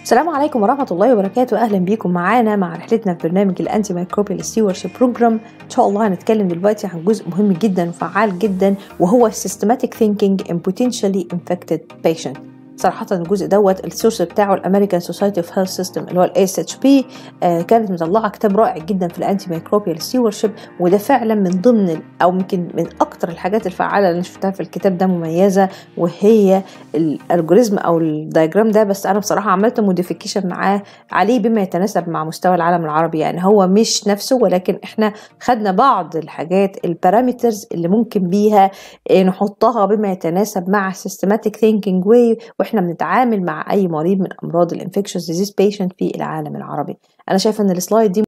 السلام عليكم ورحمة الله وبركاته أهلا بيكم معانا مع رحلتنا في برنامج الأنتي مايكروبيال ستيورشيب بروجرام إن شاء الله هنتكلم دلوقتي عن جزء مهم جدا وفعال جدا وهو systematic thinking in potentially infected patient صراحة الجزء دوت السورس بتاعه الامريكان سوسايتي اوف هيلث سيستم اللي هو الاس اتش بي كانت مطلعة كتاب رائع جدا في الانتي مايكروبيال ستيورشيب وده فعلا من ضمن او يمكن من اكتر الحاجات الفعالة اللي شفتها في الكتاب ده مميزة وهي الالجوريزم او الدايجرام ده بس انا بصراحة عملت موديفيكيشن معاه عليه بما يتناسب مع مستوى العالم العربي يعني هو مش نفسه ولكن احنا خدنا بعض الحاجات البارامترز اللي ممكن بيها نحطها بما يتناسب مع systematic thinking way واحنا بنتعامل مع اي مريض من امراض الانفكشوس ديزيز بيشنت في العالم العربي انا شايفه ان السلايد دي